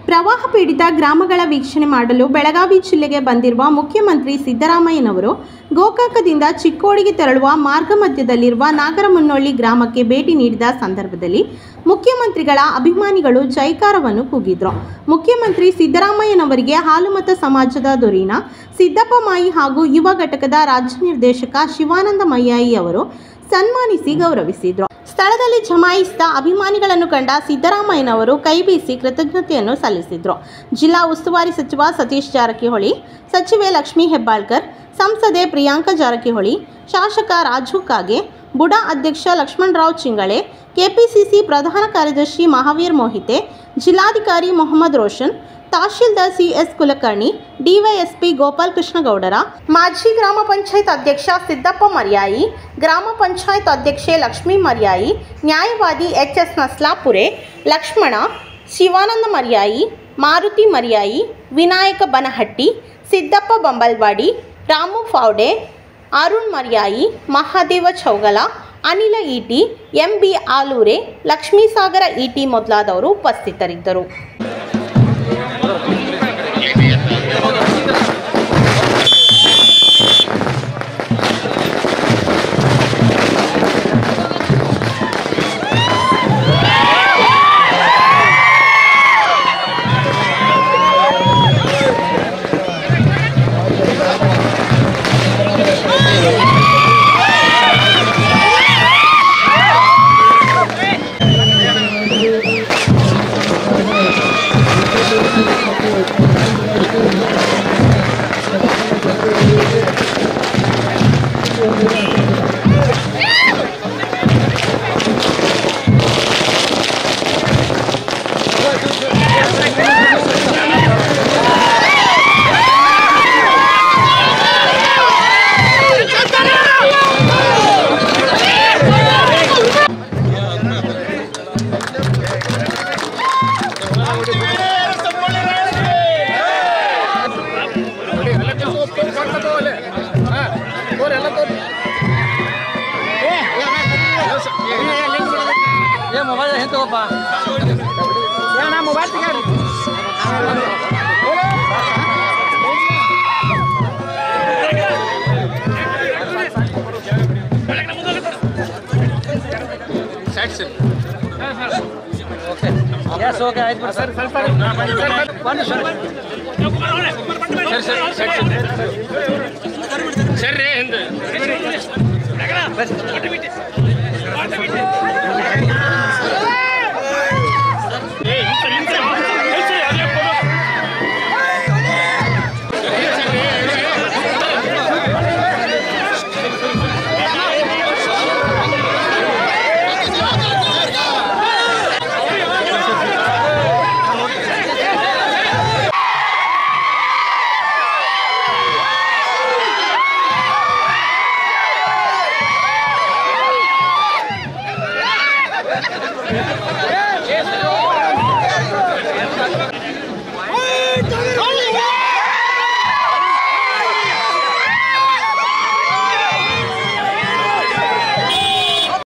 ಪ್ರವಾಹ ಪೀಡಿತ ಗ್ರಾಮಗಳ ವೀಕ್ಷಣೆ ಮಾಡಲು ಬೆಳಗಾವಿ ಜಿಲ್ಲೆಗೆ ಬಂದಿರುವ ಮುಖ್ಯಮಂತ್ರಿ ಸಿದ್ದರಾಮಯ್ಯನವರು ಗೋಕಾಕದಿಂದ ಚಿಕ್ಕೋಡಿಗೆ ತೆರಳುವ ಮಾರ್ಗ ಮಧ್ಯದಲ್ಲಿರುವ ನಾಗರಮುನ್ನೋಳ್ಳಿ ಗ್ರಾಮಕ್ಕೆ ಭೇಟಿ ನೀಡಿದ ಸಂದರ್ಭದಲ್ಲಿ ಮುಖ್ಯಮಂತ್ರಿಗಳ ಅಭಿಮಾನಿಗಳು ಜೈಕಾರವನ್ನು ಕೂಗಿದ್ರು ಮುಖ್ಯಮಂತ್ರಿ ಸಿದ್ದರಾಮಯ್ಯನವರಿಗೆ ಹಾಲುಮತ ಸಮಾಜದ ದೊರೀನ ಸಿದ್ದಪ್ಪ ಮಾಯಿ ಹಾಗೂ ಯುವ ಘಟಕದ ರಾಜ್ಯ ನಿರ್ದೇಶಕ ಶಿವಾನಂದ ಮಯ್ಯಾಯಿ ಅವರು ಸನ್ಮಾನಿಸಿ ಗೌರವಿಸಿದ್ರು ಸ್ಥಳದಲ್ಲಿ ಜಮಾಯಿಸಿದ ಅಭಿಮಾನಿಗಳನ್ನು ಕಂಡ ಸಿದ್ದರಾಮಯ್ಯನವರು ಕೈಬೀಸಿ ಕೃತಜ್ಞತೆಯನ್ನು ಸಲ್ಲಿಸಿದರು ಜಿಲ್ಲಾ ಉಸ್ತುವಾರಿ ಸಚಿವ ಸತೀಶ್ ಜಾರಕಿಹೊಳಿ ಸಚಿವೆ ಲಕ್ಷ್ಮೀ ಹೆಬ್ಬಾಳ್ಕರ್ ಸಂಸದೆ ಪ್ರಿಯಾಂಕ ಜಾರಕಿಹೊಳಿ ಶಾಸಕ ರಾಜು ಕಾಗೆ ಬುಡಾ ಅಧ್ಯಕ್ಷ ಲಕ್ಷ್ಮಣರಾವ್ ಚಿಂಗಳೆ ಕೆಪಿಸಿಸಿ ಪ್ರಧಾನ ಕಾರ್ಯದರ್ಶಿ ಮಹಾವೀರ್ ಮೋಹಿತೆ ಜಿಲ್ಲಾಧಿಕಾರಿ ಮೊಹಮ್ಮದ್ ರೋಷನ್ ತಹಶೀಲ್ದಾರ್ ಸಿಎಸ್ ಕುಲಕರ್ಣಿ ಡಿವೈಎಸ್ಪಿ ಗೋಪಾಲ್ ಕೃಷ್ಣಗೌಡರ ಮಾಜಿ ಗ್ರಾಮ ಪಂಚಾಯತ್ ಅಧ್ಯಕ್ಷ ಸಿದ್ದಪ್ಪ ಮರ್ಯಾಯಿ ಗ್ರಾಮ ಪಂಚಾಯತ್ ಅಧ್ಯಕ್ಷೆ ಲಕ್ಷ್ಮೀ ಮರ್ಯಾಯಿ ನ್ಯಾಯವಾದಿ H S Naslapure Lakshmana Shivananda Maryayi Maruti Maryayi Vinayaka Banahatti Siddappa Bambalwadi Ramu Phavde Arun Maryayi Mahadeva Chougala Anila Eti M B ಆಲೂರೆ ಲಕ್ಷ್ಮೀಸಾಗರ ಈಟಿ ಮೊದಲಾದವರು ಉಪಸ್ಥಿತರಿದ್ದರು ಏ ಮೊಬೈಲ್ ಹೆಂಗೆ ತಗೋಪ್ಪ ಮೊಬೈಲ್ ತೆಗ್ಯಾರಿ ಓಕೆ ಎಸ್ ಓಕೆ ಆಯ್ತು ಬಿಡಿ ಸರ್ ಬನ್ನಿ ಸರ್ ಸರಿ ಹಿಂದೆ